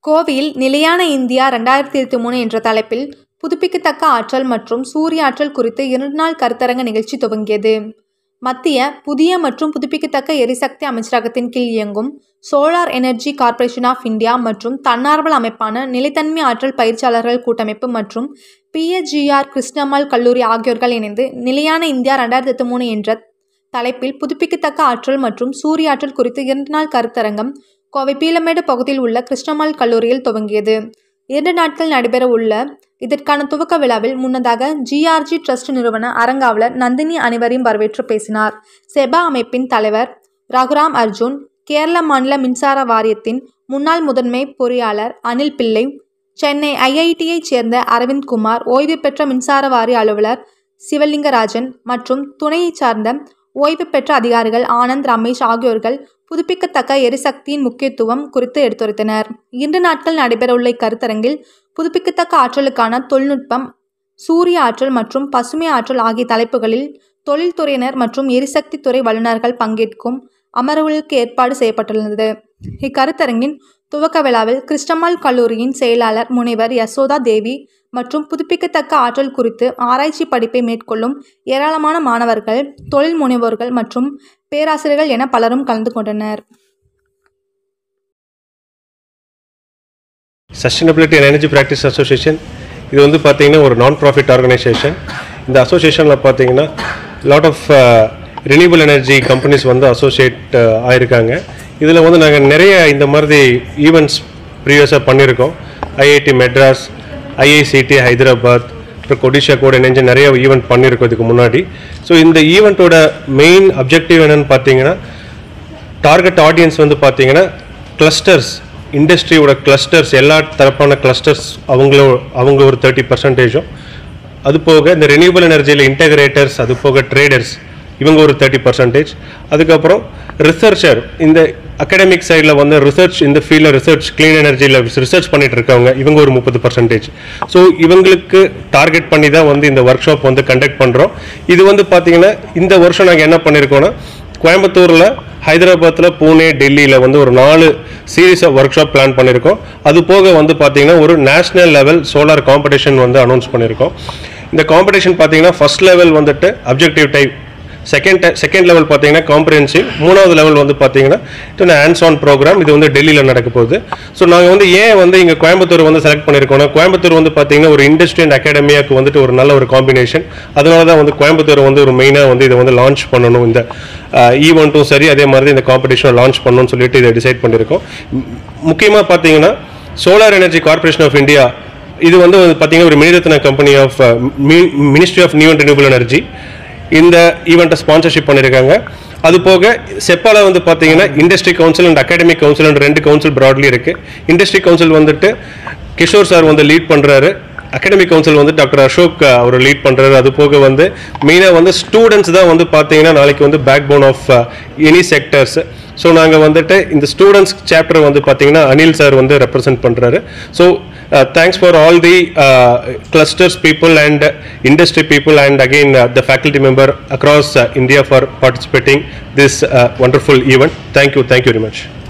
கோவையில் நிலையான இந்தியா ரெண்டாயிரத்தி இருபத்தி மூணு என்ற தலைப்பில் புதுப்பிக்கத்தக்க ஆற்றல் மற்றும் சூரிய ஆற்றல் குறித்து இரண்டு நாள் கருத்தரங்க நிகழ்ச்சி துவங்கியது மத்திய புதிய மற்றும் புதுப்பிக்கத்தக்க எரிசக்தி அமைச்சரகத்தின் கீழ் இயங்கும் solar energy corporation of India மற்றும் தன்னார்வல அமைப்பான நிலைத்தன்மை ஆற்றல் பயிற்சியாளர்கள் கூட்டமைப்பு மற்றும் பிஎஸ்ஜிஆர் கிருஷ்ணம்மாள் கல்லூரி ஆகியோர்கள் இணைந்து நிலையான இந்தியா ரெண்டாயிரத்தி இருபத்தி மூணு என்ற தலைப்பில் புதுப்பிக்கத்தக்க ஆற்றல் மற்றும் சூரிய ஆற்றல் குறித்து இரண்டு நாள் கருத்தரங்கம் கோவை பீலமேடு பகுதியில் உள்ள கிருஷ்ணம்மாள் கல்லூரியில் துவங்கியது இரண்டு நாட்கள் நடைபெற உள்ள இதற்கான துவக்க விழாவில் முன்னதாக ஜிஆர்ஜி ட்ரஸ்ட் நிறுவன அரங்காவலர் நந்தினி அனைவரையும் வரவேற்று பேசினார் செபா அமைப்பின் தலைவர் ரகுராம் அர்ஜுன் கேரள மாநில மின்சார வாரியத்தின் முன்னாள் முதன்மை பொறியாளர் அனில் பிள்ளை சென்னை ஐஐடியைச் சேர்ந்த அரவிந்த் குமார் ஓய்வு பெற்ற மின்சார வாரிய அலுவலர் சிவலிங்கராஜன் மற்றும் துணையைச் சார்ந்த ஓய்வு பெற்ற அதிகாரிகள் ஆனந்த் ரமேஷ் ஆகியோர்கள் புதுப்பிக்கத்தக்க எரிசக்தியின் முக்கியத்துவம் குறித்து எடுத்துரைத்தனர் இரண்டு நாட்கள் நடைபெறவுள்ள இக்கருத்தரங்கில் புதுப்பிக்கத்தக்க ஆற்றலுக்கான தொழில்நுட்பம் சூரிய ஆற்றல் மற்றும் பசுமை ஆற்றல் ஆகிய தலைப்புகளில் தொழில்துறையினர் மற்றும் எரிசக்தி துறை வல்லுநர்கள் பங்கேற்கும் அமர்வுகளுக்கு ஏற்பாடு செய்யப்பட்டுள்ளது இக்கருத்தரங்கின் துவக்க விழாவில் கிருஷ்ணம்மாள் கல்லூரியின் செயலாளர் முனைவர் யசோதா தேவி மற்றும் புதுப்பிக்கத்தக்க ஆற்றல் குறித்து ஆராய்ச்சி படிப்பை மேற்கொள்ளும் ஏராளமான மாணவர்கள் தொழில் முனைவோர்கள் மற்றும் பேராசிரியர்கள் என பலரும் கலந்து கொண்டனர் sustainability and energy practice association இது வந்து பார்த்தீங்கன்னா ஒரு நான் ப்ராஃபிட் ஆர்கனைசேஷன் இந்த அசோசியேஷனில் பார்த்தீங்கன்னா lot of renewable energy companies வந்து அசோசியேட் ஆயிருக்காங்க இதில் வந்து நாங்கள் நிறைய இந்த மாதிரி ஈவெண்ட்ஸ் ப்ரீவியஸாக பண்ணியிருக்கோம் ஐஐடி மெட்ராஸ் ஐஐசிடி ஹைதராபாத் அப்புறம் கொடிஷா கூட இணைஞ்சு நிறைய ஈவெண்ட் பண்ணியிருக்கோம் இதுக்கு முன்னாடி ஸோ இந்த ஈவெண்ட்டோட மெயின் அப்ஜெக்டிவ் என்னன்னு பார்த்தீங்கன்னா டார்கெட் ஆடியன்ஸ் வந்து பார்த்தீங்கன்னா கிளஸ்டர்ஸ் இண்டஸ்ட்ரியோட கிளஸ்டர்ஸ் எல்லா தரப்பான கிளஸ்டர்ஸ் அவங்களோ அவங்க ஒரு தேர்ட்டி பர்சன்டேஜும் அது போக இந்த ரெனியூபிள் எனர்ஜியில் இன்டகிரேட்டர்ஸ் அது போக ட்ரேடர்ஸ் இவங்க ஒரு தேர்ட்டி பர்சன்டேஜ் அதுக்கப்புறம் ரிசர்ச்சர் இந்த அகாடமிக் சைடில் வந்து ரிசர்ச் இந்த ஃபீல்டில் ரிசர்ச் க்ளீன் எனர்ஜியில் ரிசர்ச் பண்ணிட்டு இருக்கவங்க இவங்க ஒரு முப்பது பர்சன்டேஜ் ஸோ இவங்களுக்கு டார்கெட் பண்ணி தான் வந்து இந்த ஒர்க் ஷாப் வந்து கண்டக்ட் பண்ணுறோம் இது வந்து பார்த்தீங்கன்னா இந்த வருஷம் நாங்கள் என்ன பண்ணியிருக்கோன்னா கோயம்புத்தூரில் ஹைதராபாத்தில் பூனே டெல்லியில் வந்து ஒரு நாலு series of workshop plan பண்ணியிருக்கோம் அது போக வந்து பார்த்தீங்கன்னா ஒரு நேஷனல் லெவல் சோலார் காம்படிஷன் வந்து அனௌன்ஸ் பண்ணியிருக்கோம் இந்த காம்படிஷன் பார்த்தீங்கன்னா ஃபர்ஸ்ட் லெவல் வந்துட்டு objective type second second level பார்த்தீங்கன்னா காம்ப்ரிஹென்சிவ் மூணாவது லெவல் வந்து பார்த்தீங்கன்னா இது ஹேண்ட்ஸ் ஆன் ப்ரோக்ராம் இது வந்து டெல்லியில் நடக்க போகுது ஸோ நாங்கள் வந்து ஏன் வந்து இங்கே கோயம்புத்தூர் வந்து செலக்ட் பண்ணியிருக்கோம்னா கோயம்புத்தூர் வந்து பார்த்தீங்கன்னா ஒரு இண்டஸ்ட்ரி அண்ட் அகாடமியாவுக்கு வந்துட்டு ஒரு நல்ல ஒரு காம்பினேஷன் அதனால தான் வந்து கோயம்புத்தூர் வந்து ஒரு மெயினாக வந்து இதை வந்து லான்ச் பண்ணணும் இந்த ஈவெண்ட்டும் சரி அதே மாதிரி இந்த காம்படிஷனை லான்ச் பண்ணணும்னு சொல்லிட்டு இதை டிசைட் பண்ணியிருக்கோம் முக்கியமாக பார்த்தீங்கன்னா solar energy corporation of India இது வந்து பார்த்தீங்கன்னா ஒரு Miniratna company of ministry of new and renewable energy இந்த ஈவெண்ட்டை ஸ்பான்சர்ஷிப் பண்ணியிருக்காங்க அது போக செப்பால வந்து பார்த்தீங்கன்னா industry council and academic council and ரெண்டு கவுன்சில் ப்ராட்லி இருக்கு இண்டஸ்ட்ரி கவுன்சில் வந்துட்டு கிஷோர் சார் வந்து லீட் பண்ணுறாரு அகாடமிக் கவுன்சில் வந்து டாக்டர் அசோக் அவர் லீட் பண்ணுறாரு அது போக வந்து மெயினாக வந்து ஸ்டூடெண்ட்ஸ் தான் வந்து பார்த்தீங்கன்னா நாளைக்கு வந்து backbone of any sectors so நாங்கள் வந்துட்டு இந்த ஸ்டூடெண்ட்ஸ் சாப்டர் வந்து பார்த்தீங்கன்னா அனில் சார் வந்து ரெப்ரசென்ட் பண்ணுறாரு so thanks for all the clusters people and industry people and again the faculty member across India for participating this wonderful event thank you thank you very much